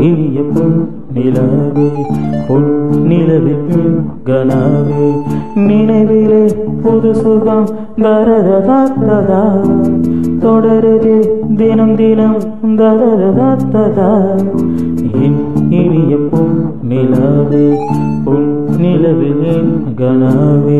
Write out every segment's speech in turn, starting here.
இனிய பொன் நிலவே பொன் நிலவில் கனவே நினைவிலே புது சுகம் தரததா தொடருதே தினம் தினம் தரததா என் இனிய பொன் நிலவே பொன் நிலவில் கனவே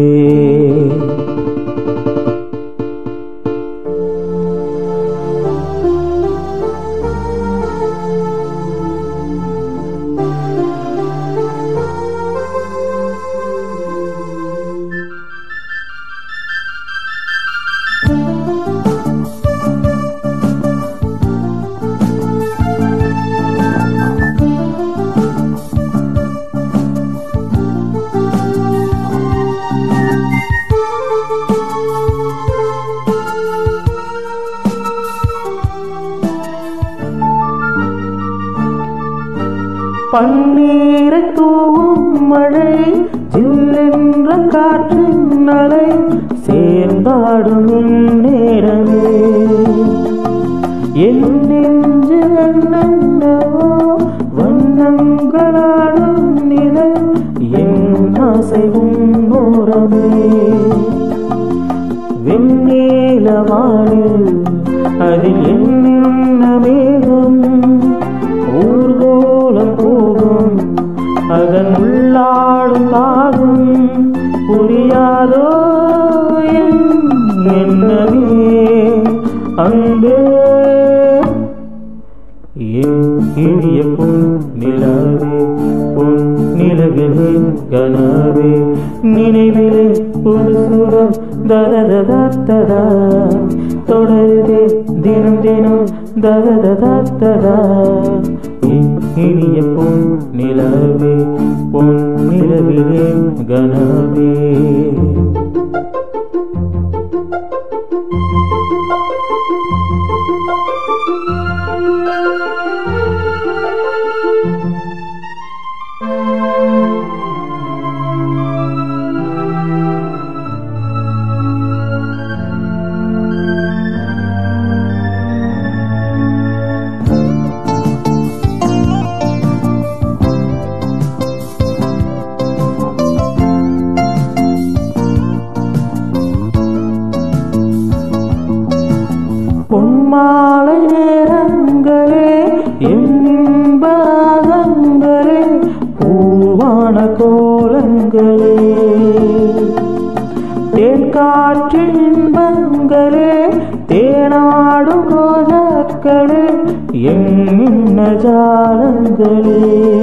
பன்னீரை தூவும் மழை ஜில்லென்ற காற்றின் அலை சேர்ந்தாடும் நேரமே என் நெஞ்சு என்னவோ வண்ணங்களாடும் நிலை என் ஆசையும் ஓரமே வெண்ணீலவானில் அதில் என்ன மேகம் ஊர்கோலம் போகும் அதன் உள்ளாடும் தாகும் புரியாதோ என் என்னவே அன்பே என் இனிய பொன் நிலவே பொன் நிலவிலே கனவே நினைவிலே ஒரு சுகம் தரததா தொடருதே தினம் தினம் தரததா இனிய பொன் நிலவே பொன் நிலவிலே கனவே பொன்மாலை நேரங்களே என்பராகங்களே பூவான கோலங்களே தேன்காற்றின் இன்பங்களே தேனாடும் ரோஜாக்களே என்ன ஜாலங்களே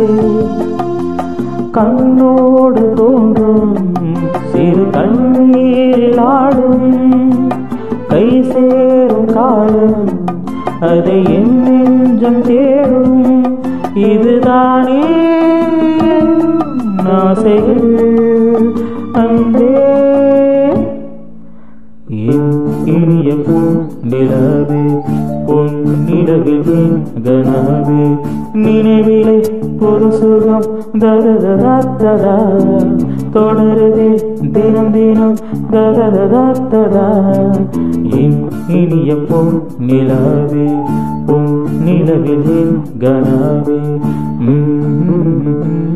கண்ணோடு தோன்றும் சிறு கண்ணீரில் ஆடும் கை சேரும் காலம் அதை என் நெஞ்சம் தேடும் இதுதானே என் ஆசைகள் அன்பே என் இனிய பொன் நிலவே பொன் நிலவில் கனவே நினைவிலே ஒரு சுகம் தரததா தொடருதே தினம் தினம் தரததா என் இனிய பொன் நிலவே பொன் நிலவில் கனவே உம்